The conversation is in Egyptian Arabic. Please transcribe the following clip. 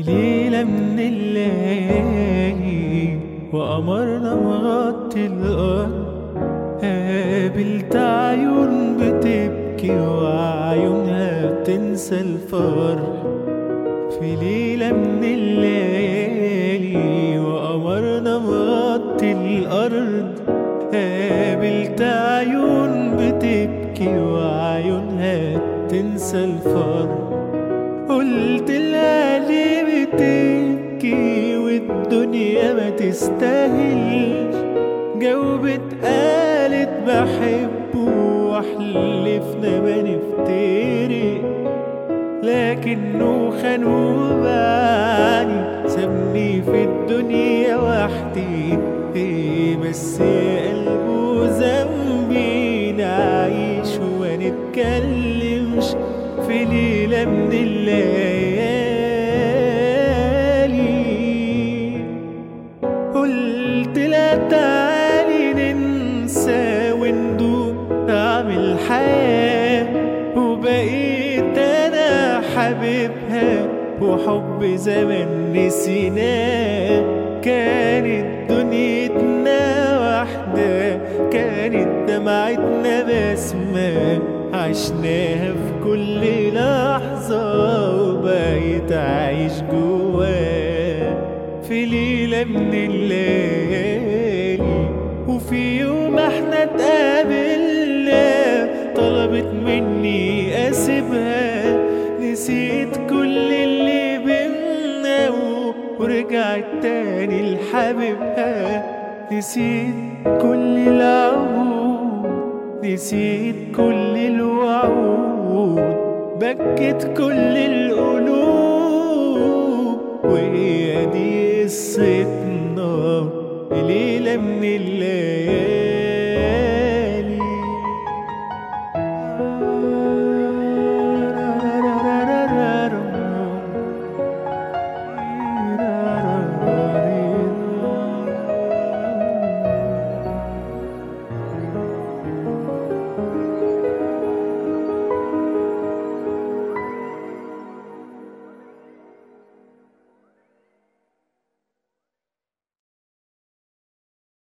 ليلة من الليالي وقمرنا مغطي الأرض قابلت عيون بتبكي وعيونها بتنسى الفرح في ليلة من الليالي وقمرنا مغطي الأرض قابلت عيون بتبكي وعيونها تنسى الفرح قلت لها ليه بتبكي والدنيا ما تستاهلش جاوبت قالت بحبه وحلفنا ما نفترق لكنه خان وباني سابني في الدنيا وحدي ايه بس يا قلبه ذنبي نعيش وما نتكلمش في ليلة من الليالي قلت لا تعالي ننسى وندوق طعم الحياة وبقيت أنا حبيبها وحب زمان نسيناه كانت دنيتنا واحدة كانت دمعتنا بسمة عشناها في كل لحظة وبقيت عايش جواه في ليلة من الليالي وفي يوم احنا اتقابلنا طلبت مني اسيبها نسيت كل اللي بينا و- ورجعت تاني لحبيبها نسيت كل العهود نسيت كل الوعود بكت كل القلوب وهي دي قصتنا ليلة من الليالي